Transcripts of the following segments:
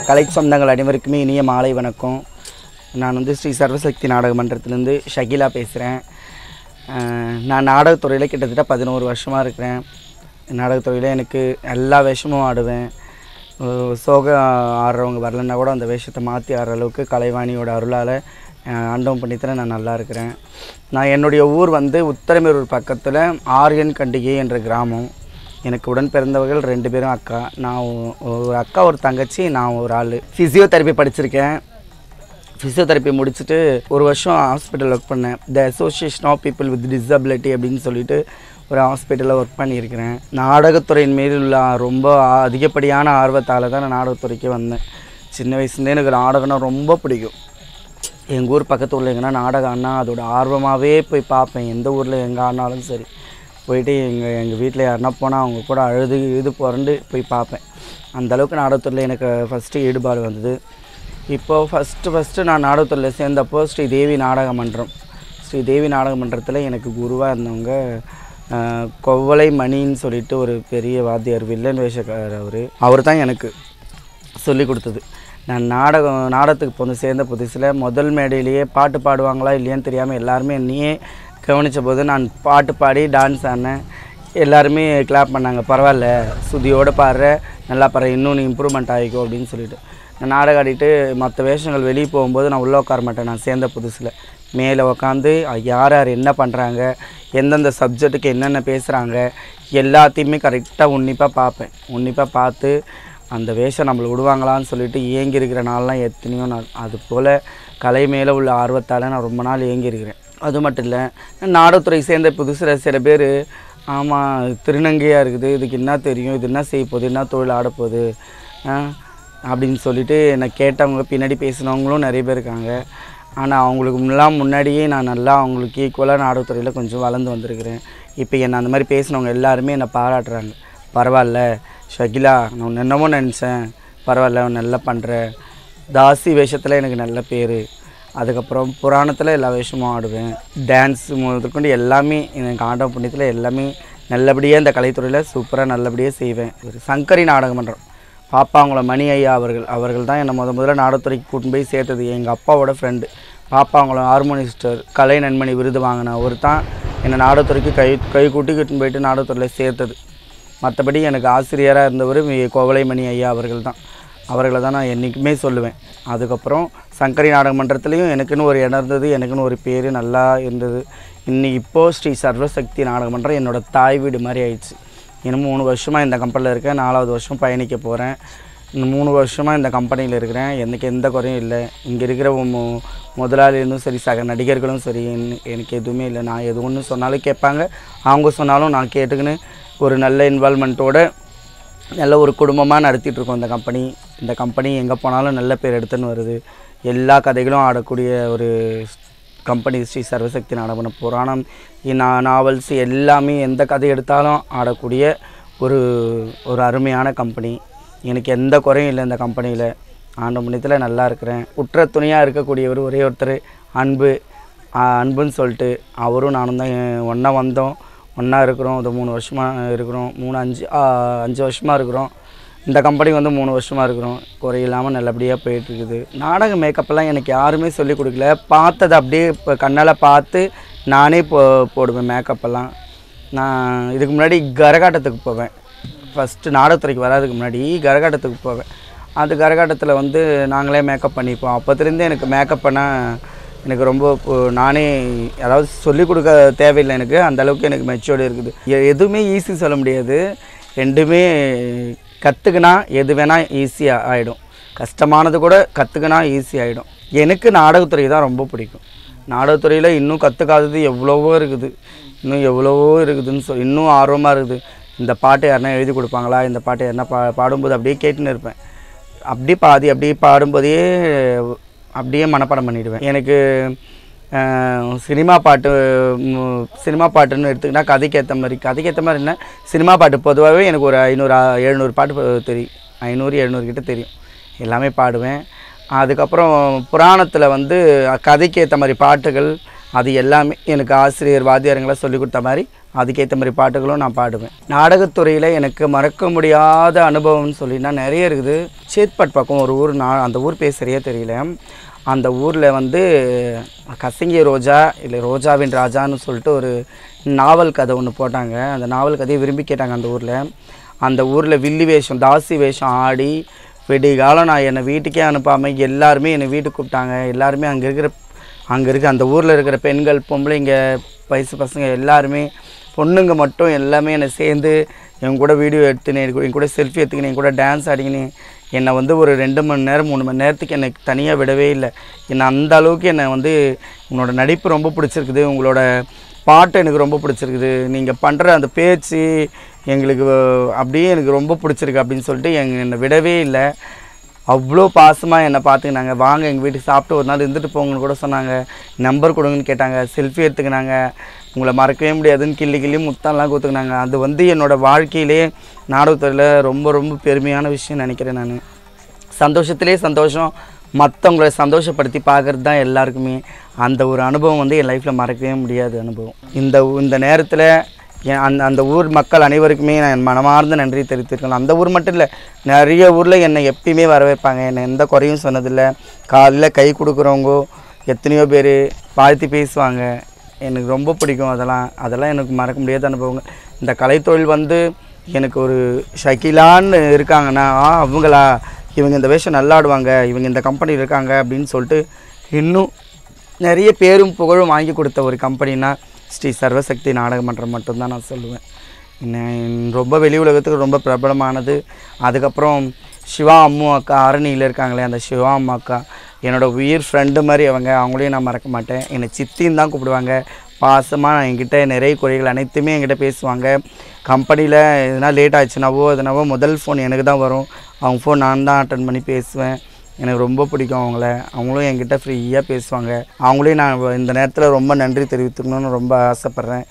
கலை சொந்தங்கள் அனைவருக்குமே இனிய மாலை வணக்கம் நான் வந்து ஸ்ரீ சர்வசக்தி நாடக மன்றத்திலேருந்து ஷகிலா பேசுகிறேன் நான் நாடகத்துறையில் கிட்டத்தட்ட பதினோரு வருஷமாக இருக்கிறேன் நாடகத்துறையில் எனக்கு எல்லா வேஷமும் ஆடுவேன் அஹ் சோகம் ஆடுறவங்க வரலன்னா கூட அந்த வேஷத்தை மாற்றி ஆடுற அளவுக்கு கலைவாணியோட அருளால் ஆண்டவன் பண்ணித்தில் நான் நல்லா இருக்கிறேன் நான் என்னுடைய ஊர் வந்து உத்தரமேரூர் பக்கத்தில் ஆரியன் கண்டிகை என்ற கிராமம் எனக்கு உடன் பிறந்தவர்கள் ரெண்டு பேரும் அக்கா நான் ஒ- ஒரு அக்கா ஒரு தங்கச்சி நான் ஒரு ஆள் ஃபிசியோதெரப்பி படிச்சிருக்கேன் ஃபிசியோதெரப்பி முடிச்சுட்டு ஒரு வருஷம் ஹாஸ்பிட்டல் ஒர்க் பண்ணேன் the association of people with disability அப்படின்னு சொல்லிட்டு ஒரு ஹாஸ்பிட்டலில் ஒர்க் பண்ணியிருக்கிறேன் நாடகத்துறையின் மீது உள்ள ரொம்ப ஆ- அதிகப்படியான ஆர்வத்தால் தான் நான் நாடகத்துறைக்கு வந்தேன் சின்ன வயசுலேருந்தே எனக்கு நாடகம்னா ரொம்ப பிடிக்கும் எங்கள் ஊர் பக்கத்து ஊரில் எங்கன்னா நாடகம் ஆடினா அதோட ஆர்வமாகவே போய் பார்ப்பேன் எந்த ஊரில் எங்கே ஆடினாலும் சரி போயிட்டு எங்கள் எங்கள் வீட்டில் யாருன்னா போனால் அவங்க கூட அழுது இது புரண்டு போய் பார்ப்பேன் அந்த அளவுக்கு நாடகத்துறையில் எனக்கு ஃபஸ்ட்டு ஈடுபாடு வந்தது இப்போது ஃபஸ்ட்டு ஃபஸ்ட்டு நான் நாடகத்துறையில் சேர்ந்தப்போ ஸ்ரீ தேவி நாடக மன்றம் ஸ்ரீ தேவி நாடக மன்றத்தில் எனக்கு குருவாக இருந்தவங்க ஆஹ், கொவ்வளை மணின்னு சொல்லிட்டு ஒரு பெரிய வாத்தியார் வில்லன் வேஷக்காரர் அவர் அவர் தான் எனக்கு சொல்லி கொடுத்தது நான் நாடகம் நாடகத்துக்கு போந்து சேர்ந்த புதுசில் முதல் மேடையிலேயே பாட்டு பாடுவாங்களா இல்லையான்னு தெரியாமல் எல்லாருமே என்னையே கவனித்த போது நான் பாட்டு பாடி டான்ஸ் ஆடினேன் எல்லாருமே கிளாப் பண்ணாங்க பரவாயில்ல சுதியோடு பாடுற நல்லா பாடுற இன்னும் நீ இம்ப்ரூவ்மெண்ட் ஆகிக்கோ அப்படின்னு சொல்லிட்டு நான் நாடகம் ஆடிட்டு மற்ற வேஷங்கள் வெளியே போகும்போது நான் உள்ளே உட்கார மாட்டேன் நான் சேர்ந்த புதுசில் மேலே உட்காந்து யார் யார் என்ன பண்ணுறாங்க எந்தெந்த சப்ஜெக்ட்டுக்கு என்னென்ன பேசுகிறாங்க எல்லாத்தையுமே கரெக்டாக உன்னிப்பாக பார்ப்பேன் உன்னிப்பாக பார்த்து அந்த வேஷம் நம்மளை விடுவாங்களான்னு சொல்லிட்டு ஏங்கி இருக்கிற நாள்லாம் எத்தனையோ நாள் அது போல் கலை மேலே உள்ள ஆர்வத்தால் நான் ரொம்ப நாள் ஏங்கி இருக்கிறேன் அது மட்டும் இல்லை நாடகத்துறை சேர்ந்த புதுசில் சில பேர் ஆமாம் திருநங்கையாக இருக்குது இதுக்கு என்ன தெரியும் இது என்ன செய்ய போகுது என்ன தொழில் ஆட போகுது ஆ, அப்படின்னு சொல்லிட்டு என்னை கேட்டவங்க பின்னாடி பேசினவங்களும் நிறைய பேர் இருக்காங்க ஆனால் அவங்களுக்கு முன்னெல்லாம் முன்னாடியே நான் நல்லா அவங்களுக்கு ஈக்குவலாக நாடகத்துறையில் கொஞ்சம் வளர்ந்து வந்திருக்கிறேன் இப்போ என்னை அந்த மாதிரி பேசினவங்க எல்லாருமே என்னை பாராட்டுறாங்க பரவாயில்ல ஷகிலா நான் உன்னை என்னமோ நினச்சேன் பரவாயில்ல உன் நல்லா பண்ணுற தாசி வேஷத்தில் எனக்கு நல்ல பேர் அதுக்கப்புறம் புராணத்தில் எல்லா வேஷமும் ஆடுவேன் டான்ஸ் முதற்கொண்டு எல்லாமே எனக்கு ஆண்ட புண்ணியத்தில் எல்லாமே நல்லபடியாக இந்த கலைத்துறையில் சூப்பராக நல்லபடியாக செய்வேன் ஒரு சங்கரி நாடக மன்றம் பாப்பாங்குளம் மணி ஐயா அவர்கள் அவர்கள் தான் என்னை முத முதல்ல நாடகத்துறைக்கு கூட்டின்னு போய் சேர்த்தது எங்கள் அப்பாவோட ஃப்ரெண்டு பாப்பாங்குளம் ஹார்மோனிஸ்டர் கலை நன்மணி விருது வாங்கின அவர் தான் என்னை நாடகத்துறைக்கு கை கை கூட்டி கூட்டின்னு போயிட்டு நாடகத்துறையில் சேர்த்தது மற்றபடி எனக்கு ஆசிரியராக இருந்தவர் வி- கோவலைமணி ஐயா அவர்கள் தான் அவர்களை தான் நான் என்றைக்குமே சொல்லுவேன் அதுக்கப்புறம் சங்கரி நாடக மன்றத்துலேயும் எனக்குன்னு ஒரு இடம் இருந்தது எனக்குன்னு ஒரு பேர் நல்லா இருந்தது இன்னைக்கு இப்போது ஸ்ரீ சர்வசக்தி நாடக மன்றம் என்னோட தாய் வீடு மாதிரி ஆயிடுச்சு இன்னும் மூணு வருஷமாக இந்த கம்பெனியில் இருக்கேன் நாலாவது வருஷம் பயணிக்க போகிறேன் இன்னும் மூணு வருஷமாக இந்த கம்பெனியில் இருக்கிறேன் எனக்கு எந்த குறையும் இல்லை இங்கே இருக்கிற மு- முதலாளியும் சரி சக நடிகர்களும் சரி என்ன- எனக்கு எதுவுமே இல்லை நான் எது ஒன்று சொன்னாலும் கேட்பாங்க அவங்க சொன்னாலும் நான் கேட்டுக்கின்னு ஒரு நல்ல இன்வால்மெண்ட்டோட நல்ல ஒரு குடும்பமாக நடத்திட்டு இருக்கோம் இந்த கம்பெனி இந்த கம்பெனி எங்கே போனாலும் நல்ல பேர் எடுத்துன்னு வருது எல்லா கதைகளும் ஆடக்கூடிய ஒரு கம்பெனி ஸ்ரீ சர்வசக்தி நாடகம் புராணம் நா நாவல்ஸ் எல்லாமே எந்த கதை எடுத்தாலும் ஆடக்கூடிய ஒரு ஒரு அருமையான கம்பெனி எனக்கு எந்த குறையும் இல்லை இந்த கம்பெனியில் ஆண்ட புண்ணியத்தில் நல்லா இருக்கிறேன் உற்ற துணையாக இருக்கக்கூடியவர் ஒரே ஒருத்தர் அன்பு ஆஹ் அன்புன்னு சொல்லிட்டு அவரும் நானும் தான் ஒன்றா வந்தோம் ஒன்றா இருக்கிறோம் இது மூணு வருஷமாக இருக்கிறோம் மூணு அஞ்சு ஆஹ் அஞ்சு வருஷமாக இருக்கிறோம் இந்த கம்பெனி வந்து மூணு வருஷமாக இருக்கிறோம் குறையில்லாமல் நல்லபடியாக போயிட்டுருக்குது நாடக மேக்கப்லாம் எனக்கு யாருமே சொல்லிக் கொடுக்கல பார்த்ததை அப்படியே இப்போ கண்ணால் பார்த்து நானே போ போடுவேன் மேக்கப்பெல்லாம் நான் இதுக்கு முன்னாடி கரகாட்டத்துக்கு போவேன் ஃபஸ்ட்டு நாடகத்துறைக்கு வராதுக்கு முன்னாடி கரகாட்டத்துக்கு போவேன் அது கரகாட்டத்தில் வந்து நாங்களே மேக்கப் பண்ணிப்போம் அப்போத்துலேருந்தே எனக்கு மேக்கப் பண்ண எனக்கு ரொம்ப இப்போ- நானே அதாவது சொல்லிக் கொடுக்க தேவையில்லை எனக்கு அந்த அளவுக்கு எனக்கு மெச்சூர்டு இருக்குது எ- எதுவுமே ஈஸி சொல்ல முடியாது ரெண்டுமே கற்றுக்கினா எது வேணால் ஈஸியாக ஆகிடும் கஷ்டமானது கூட கற்றுக்கினா ஈஸி ஆகிடும் எனக்கு நாடகத்துறை தான் ரொம்ப பிடிக்கும் நாடகத்துறையில் இன்னும் கற்றுக்காதது எவ்வளவோ இருக்குது இன்னும் எவ்வளவோ இருக்குதுன்னு சொல் இன்னும் ஆர்வமாக இருக்குது இந்த பாட்டு யாருனா எழுதி கொடுப்பாங்களா இந்த பாட்டு யாருனா பா பாடும்போது அப்படியே கேட்டுன்னு இருப்பேன் அப்படியே பாதி அப்படியே பாடும்போதே அப்படியே மனப்பாடம் பண்ணிடுவேன் எனக்கு அஹ், சினிமா பாட்டு ம், சினிமா பாட்டுன்னு எடுத்துக்கிட்டா கதைக்கு ஏற்ற மாதிரி கதைக்கு ஏற்ற மாதிரி என்ன சினிமா பாட்டு பொதுவாகவே எனக்கு ஒரு ஐநூறு எழுநூறு பாட்டு ப- தெரியும் ஐநூறு எழுநூறு கிட்ட தெரியும் எல்லாமே பாடுவேன் அதுக்கப்புறம் புராணத்தில் வந்து கதைக்கு ஏற்ற மாதிரி பாட்டுகள் அது எல்லாமே எனக்கு ஆசிரியர் வாத்தியாருங்களாம் சொல்லி கொடுத்த மாதிரி அதுக்கேற்ற மாதிரி பாட்டுகளும் நான் பாடுவேன் நாடகத்துறையில் எனக்கு மறக்க முடியாத அனுபவம்னு சொல்லினா நிறைய இருக்குது சேத்பட் பக்கம் ஒரு ஊர் நான் அந்த ஊர் பேர் சரியாக தெரியல அந்த ஊரில் வந்து கசங்கிய ரோஜா இல்லை ரோஜாவின் ராஜான்னு சொல்லிட்டு ஒரு நாவல் கதை ஒன்று போட்டாங்க அந்த நாவல் கதையை விரும்பி கேட்டாங்க அந்த ஊரில் அந்த ஊரில் வில்லி வேஷம் தாசி வேஷம் ஆடி விடிகாலம் நான் என்னை வீட்டுக்கே அனுப்பாமல் எல்லாருமே என்னை வீட்டுக்கு கூப்பிட்டாங்க எல்லாருமே அங்கே இருக்கிற அங்கே இருக்க அந்த ஊரில் இருக்கிற பெண்கள் பொம்பளைங்க வயசு பசங்க எல்லாருமே பொண்ணுங்க மட்டும் எல்லாமே என்னை சேர்ந்து என் கூட வீடியோ எடுத்துன்னு என் கூட செல்ஃபி எடுத்துக்கினு என் கூட டான்ஸ் ஆடிக்கினு என்னை வந்து ஒரு ரெண்டு மணி நேரம் மூணு மணி நேரத்துக்கு என்னை தனியாக விடவே இல்லை என்னை அந்த அளவுக்கு என்னை வந்து உங்களோட நடிப்பு ரொம்ப பிடிச்சிருக்குது உங்களோட பாட்டு எனக்கு ரொம்ப பிடிச்சிருக்குது நீங்கள் பண்ணுற அந்த பேச்சு எங்களுக்கு அப்படியே எனக்கு ரொம்ப பிடிச்சிருக்கு அப்படின்னு சொல்லிட்டு எங்க என்னை விடவே இல்லை அவ்வளோ பாசமாக என்னை பார்த்துக்கினாங்க வாங்க எங்கள் வீட்டுக்கு சாப்பிட்டு ஒரு நாள் இருந்துட்டு போங்கன்னு கூட சொன்னாங்க நம்பர் கொடுங்கன்னு கேட்டாங்க செல்ஃபி எடுத்துக்கினாங்க உங்களை மறக்கவே முடியாதுன்னு கிள்ளி கிள்ளி முத்தம்லாம் கொடுத்துக்கினாங்க அது வந்து என்னோடய வாழ்க்கையிலே நாடகத்துறையில் ரொம்ப ரொம்ப பெருமையான விஷயம் நினைக்கிறேன் நான் சந்தோஷத்திலே சந்தோஷம் மற்றவங்கள சந்தோஷப்படுத்தி பார்க்குறது தான் எல்லாருக்குமே அந்த ஒரு அனுபவம் வந்து என் லைஃப்பில் மறக்கவே முடியாத அனுபவம் இந்த இந்த நேரத்தில் என் அந்த அந்த ஊர் மக்கள் அனைவருக்குமே நான் என் மனமார்ந்த நன்றி தெரிவித்திருக்கேன் அந்த ஊர் மட்டும் இல்லை நிறைய ஊரில் என்னை எப்பயுமே வர வைப்பாங்க என்னை எந்த குறையும் சொன்னதில்லை காலையில் கை கொடுக்குறவங்க எத்தனையோ பேர் வாழ்த்தி பேசுவாங்க எனக்கு ரொம்ப பிடிக்கும் அதெல்லாம் அதெல்லாம் எனக்கு மறக்க முடியாத அனுபவங்க இந்த கலைத்தொழில் வந்து எனக்கு ஒரு ஷகிலான்னு இருக்காங்கன்னா ஆ அவங்களா இவங்க இந்த வேஷம் நல்லா ஆடுவாங்க இவங்க இந்த கம்பெனியில் இருக்காங்க அப்படின்னு சொல்லிட்டு இன்னும் நிறைய பேரும் புகழும் வாங்கி கொடுத்த ஒரு கம்பெனினா ஸ்ரீ சர்வசக்தி நாடக மன்றம் மட்டும்தான் நான் சொல்லுவேன் இன்னும் ரொம்ப வெளி உலகத்துக்கு ரொம்ப பிரபலமானது அதுக்கப்புறம் சிவா அம்மு அக்கா அரணியில் இருக்காங்களே அந்த சிவா அம்மா அக்கா என்னோட உயிர் ஃப்ரெண்டு மாதிரி அவங்க அவங்களையும் நான் மறக்க மாட்டேன் என்னை சித்தின்னு தான் கூப்பிடுவாங்க பாசமாக நான் என்கிட்ட நிறைய குறைகள் அனைத்துமே என்கிட்ட பேசுவாங்க கம்பெனியில் எதுனா லேட் ஆச்சுனாவோ எதுனாவோ முதல் ஃபோன் எனக்கு தான் வரும் அவங்க ஃபோன் நான் தான் அட்டன் பண்ணி பேசுவேன் எனக்கு ரொம்ப பிடிக்கும் அவங்கள அவங்களும் என்கிட்ட ஃப்ரீயாக பேசுவாங்க அவங்களையும் நான் இந்த நேரத்தில் ரொம்ப நன்றி தெரிவித்துக்கணும்னு ரொம்ப ஆசைப்பட்றேன்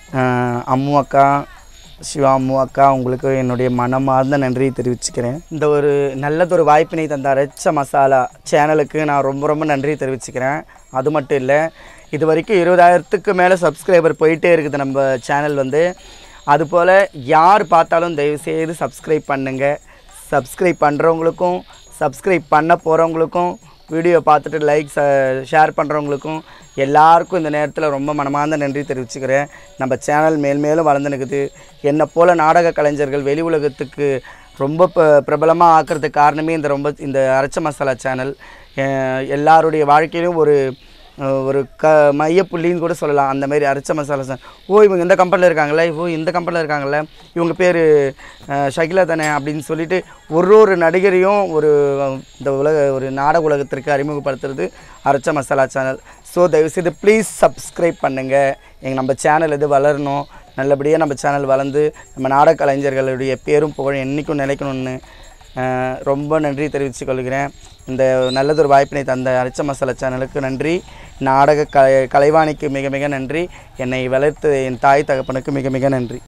ஆஹ் அம்மு அக்கா சிவா அம்மு அக்கா உங்களுக்கு என்னுடைய மனமார்ந்த நன்றியை தெரிவிச்சுக்கிறேன் இந்த ஒரு நல்லதொரு வாய்ப்பினை தந்த அரைச்ச மசாலா சேனலுக்கு நான் ரொம்ப ரொம்ப நன்றி தெரிவிச்சுக்கிறேன் அது மட்டும் இல்லை இது வரைக்கும் இருபதாயிரத்துக்கு மேலே சப்ஸ்கிரைபர் போயிட்டே இருக்குது நம்ம சேனல் வந்து அதுபோல் யார் பார்த்தாலும் தயவுசெய்து சப்ஸ்கிரைப் பண்ணுங்கள் சப்ஸ்கிரைப் பண்ணுறவங்களுக்கும் சப்ஸ்கிரைப் பண்ண போகிறவங்களுக்கும் வீடியோ பார்த்துட்டு லைக் ஷேர் பண்ணுறவங்களுக்கும் எல்லாருக்கும் இந்த நேரத்தில் ரொம்ப மனமார்ந்த நன்றி தெரிவிச்சுக்கிறேன் நம்ம சேனல் மேல் மேலும் வளர்ந்து நிற்குது என்னை போல் நாடக கலைஞர்கள் வெளி உலகத்துக்கு ரொம்ப ப பிரபலமாக ஆக்கிறதுக்கு காரணமே இந்த ரொம்ப இந்த அரைச்ச மசாலா சேனல் எல்லாருடைய வாழ்க்கையிலும் ஒரு அஹ், ஒரு க மையப்புள்ளின்னு கூட சொல்லலாம் அந்த மாதிரி அரைச்ச மசாலா சா- ஓ இவங்க இந்த கம்பெனியில் இருக்காங்களே ஓ இந்த கம்பெனியில் இருக்காங்கல்ல இவங்க பேர் ஷகிலா தானே அப்படின்னு சொல்லிட்டு ஒரு ஒரு நடிகரையும் ஒரு அஹ், இந்த உலக ஒரு நாடக உலகத்திற்கு அறிமுகப்படுத்துறது அரைச்ச மசாலா சேனல் ஸோ தயவுசெய்து ப்ளீஸ் சப்ஸ்கிரைப் பண்ணுங்கள் எங்கள் நம்ம சேனல் இது வளரணும் நல்லபடியாக நம்ம சேனல் வளர்ந்து நம்ம நாடக கலைஞர்களுடைய பேரும் புகழும் என்றைக்கும் நிலைக்கணும்னு அஹ், ரொம்ப நன்றி தெரிவித்துக் கொள்கிறேன் இந்த நல்லதொரு வாய்ப்பினை தந்த அரைச்ச மசாலா சேனலுக்கு நன்றி நாடக க கலைவாணிக்கு மிக மிக நன்றி என்னை வளர்த்து என் தாய் தகப்பனுக்கு மிக மிக நன்றி